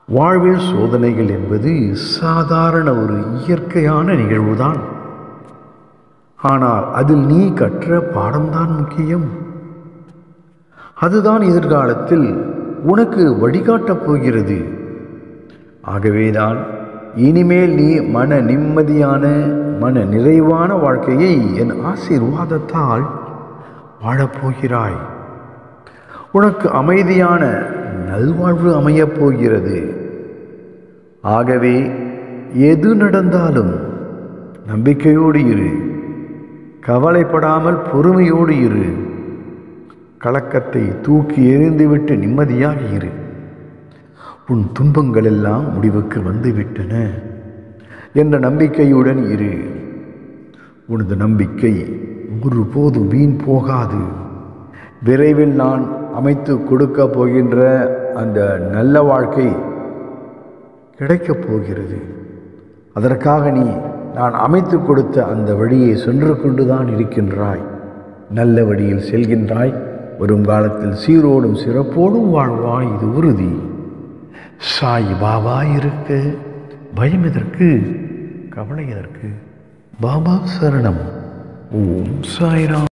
வாழ்வில் சோதனைகள் என்பது சாதாரண ஒரு இயற்கையான நிகழ்வுதான் ஆனால் அதில் நீ கற்ற பாடம்தான் முக்கியம் அதுதான் எதிர்காலத்தில் உனக்கு வழிகாட்டப் போகிறது ஆகவேதான் இனிமேல் நீ மன நிம்மதியான மன நிறைவான வாழ்க்கையை என் ஆசீர்வாதத்தால் வாழப்போகிறாய் உனக்கு அமைதியான நல்வாழ்வு அமையப் போகிறது ஆகவே எது நடந்தாலும் நம்பிக்கையோடு இரு கவலைப்படாமல் பொறுமையோடு இரு கலக்கத்தை தூக்கி எறிந்துவிட்டு நிம்மதியாக இரு உன் துன்பங்கள் எல்லாம் முடிவுக்கு வந்துவிட்டன என்ற நம்பிக்கையுடன் இரு உனது நம்பிக்கை ஒருபோதும் வீண் போகாது விரைவில் நான் அமைத்து கொடுக்க போகின்ற அந்த நல்ல வாழ்க்கை கிடைக்கப் போகிறது அதற்காக நீ நான் அமைத்து கொடுத்த அந்த வழியை சென்று கொண்டுதான் இருக்கின்றாய் நல்ல வழியில் செல்கின்றாய் வரும் காலத்தில் சீரோடும் சிறப்போடும் வாழ்வாய் இது உறுதி சாய் பாபா இருக்க பயம் எதற்கு கவலை எதற்கு பாபா சரணம் ஓம் சாய்ராம்